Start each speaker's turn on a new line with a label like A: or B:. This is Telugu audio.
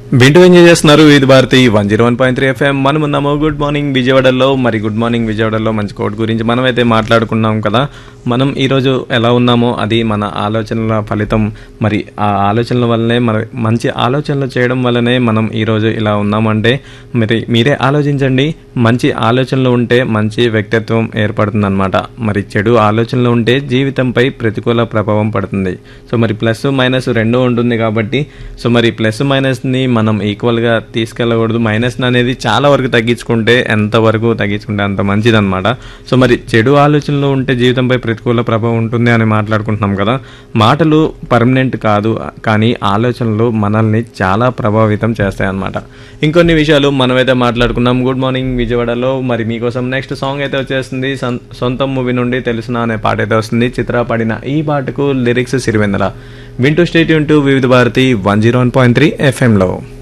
A: వింటూ ఎంజాయ్ చేస్తున్నారు ఇది Bharati one zero one point three FM మనం ఉన్నాము గుడ్ మార్నింగ్ విజయవాడలో మరి గుడ్ మార్నింగ్ విజయవాడలో మంచి కోట్ గురించి మనం అయితే మాట్లాడుకున్నాం కదా మనం ఈరోజు ఎలా ఉన్నామో అది మన ఆలోచనల ఫలితం మరి ఆ ఆలోచనల వల్లనే మరి మంచి ఆలోచనలు చేయడం వల్లనే మనం ఈరోజు ఇలా ఉన్నామంటే మరి మీరే ఆలోచించండి మంచి ఆలోచనలు ఉంటే మంచి వ్యక్తిత్వం ఏర్పడుతుందన్నమాట మరి చెడు ఆలోచనలు ఉంటే జీవితంపై ప్రతికూల ప్రభావం పడుతుంది సో మరి ప్లస్ మైనస్ రెండూ ఉంటుంది కాబట్టి సో మరి ప్లస్ మైనస్ని మనం ఈక్వల్గా తీసుకెళ్ళకూడదు మైనస్ అనేది చాలా వరకు తగ్గించుకుంటే ఎంతవరకు తగ్గించుకుంటే అంత మంచిదన్నమాట సో మరి చెడు ఆలోచనలు ఉంటే జీవితంపై ప్రతికూల ప్రభావం ఉంటుంది అని మాట్లాడుకుంటున్నాం కదా మాటలు పర్మనెంట్ కాదు కానీ ఆలోచనలు మనల్ని చాలా ప్రభావితం చేస్తాయి అన్నమాట ఇంకొన్ని విషయాలు మనమైతే మాట్లాడుకున్నాం గుడ్ మార్నింగ్ విజయవాడలో మరి మీకోసం నెక్స్ట్ సాంగ్ అయితే వచ్చేస్తుంది సొం- సొంతం మూవీ నుండి తెలుసునా అనే పాట అయితే వస్తుంది చిత్ర పాడిన ఈ పాటకు లిరిక్స్ సిరివెన్నెల వింటూ stay tuned to Vividh Bharati one zero one point three ఎఫ్ఎంలో